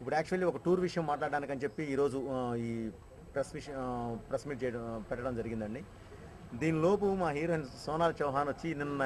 ఇప్పుడు యాక్చువల్లీ ఒక టూర్ విషయం మాట్లాడడానికి అని చెప్పి ఈరోజు ఆ, ఈ ప్రెస్ విషయం ప్రెస్ మీట్ చేయడం పెట్టడం జరిగిందండి దీనిలోపు మా హీరోయిన్ సోనాల్ చౌహాన్ వచ్చి నిన్న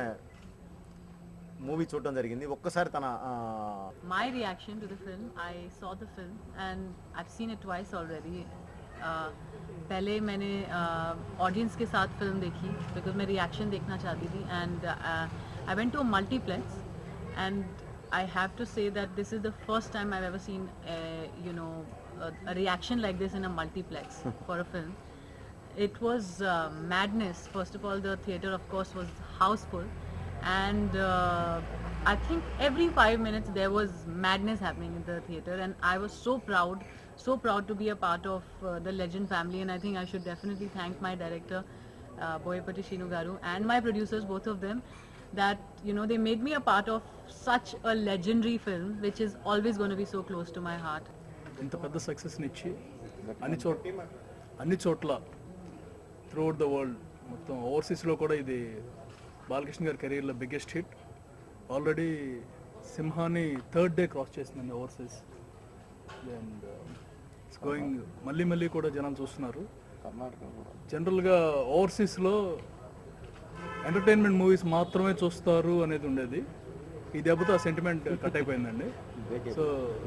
మూవీ చూడడం జరిగింది ఒక్కసారి తన ఆ, My reaction to the film, I saw the film and I've seen it twice already. Uh, पहले मैंने ऑडियंस के साथ फिल्म देखी बिकॉज मैं रिएक्शन देखना चाहती थी and I went to multiplex and I have to say that this is the first time I ever seen you know नो a reaction like this in a multiplex for a film it was uh, madness. First of all, the theater, of course, was houseful, and uh, I think every five minutes there was madness happening in the theater, and I was so proud, so proud to be a part of uh, the Legend family, and I think I should definitely thank my director, uh, Boyapati Shinu Garu, and my producers, both of them, that you know they made me a part of such a legendary film, which is always going to be so close to my heart. ఇంత పెద్ద సక్సెస్ని ఇచ్చి అన్ని చోట అన్ని చోట్ల throughout the world మొత్తం ఓవర్సీస్లో కూడా ఇది బాలకృష్ణ గారి కెరీర్లో బిగ్గెస్ట్ హిట్ ఆల్రెడీ సింహాని థర్డ్ డే క్రాస్ చేసిందండి ఓవర్సీస్ అండ్ ఇట్స్ గోయింగ్ మళ్ళీ మళ్ళీ కూడా జనాలు చూస్తున్నారు జనరల్గా ఓవర్సీస్లో ఎంటర్టైన్మెంట్ మూవీస్ మాత్రమే చూస్తారు అనేది ఉండేది ఈ దెబ్బతో ఆ సెంటిమెంట్ కట్ అయిపోయిందండి సో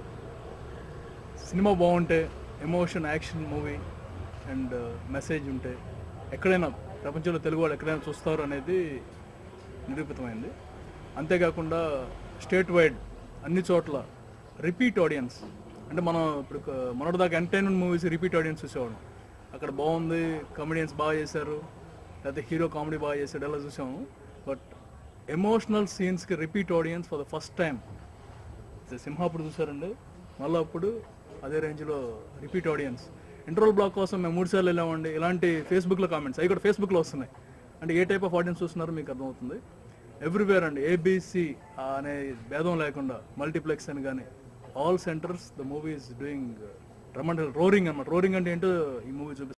సినిమా బాగుంటే emotion action movie and message ఉంటే ఎక్కడైనా ప్రపంచంలో తెలుగు వాళ్ళు ఎక్కడైనా చూస్తారు అనేది నిరూపితమైంది అంతేకాకుండా స్టేట్ వైడ్ అన్ని చోట్ల రిపీట్ ఆడియన్స్ అంటే మనం ఇప్పుడు ఒక మొన్నటిదాకా ఎంటర్టైన్మెంట్ మూవీస్ రిపీట్ ఆడియన్స్ చూసేవాళ్ళం అక్కడ బాగుంది కామెడియన్స్ బాగా చేశారు లేకపోతే హీరో కామెడీ బాగా చేశాడు అలా చూసాము బట్ ఎమోషనల్ సీన్స్కి repeat audience for the first time Simha అప్పుడు చూసారండి మళ్ళీ అప్పుడు అదే రేంజ్లో రిపీట్ ఆడియన్స్ ఇంటర్వల్ బ్లాక్ కోసం మేము మూడు సార్లు వెళ్ళామండి ఇలాంటి ఫేస్బుక్లో కామెంట్స్ అవి కూడా ఫేస్బుక్లో వస్తున్నాయి అంటే ఏ టైప్ ఆఫ్ ఆడియన్స్ చూస్తున్నారో మీకు అర్థమవుతుంది ఎవ్రీవేర్ అండి ఏబిసి అనే భేదం లేకుండా మల్టీప్లెక్స్ అని కానీ all centres the movie is doing రమండల్ రోరింగ్ అనమాట రోరింగ్ అంటే ఏంటో ఈ మూవీ చూపిస్తుంది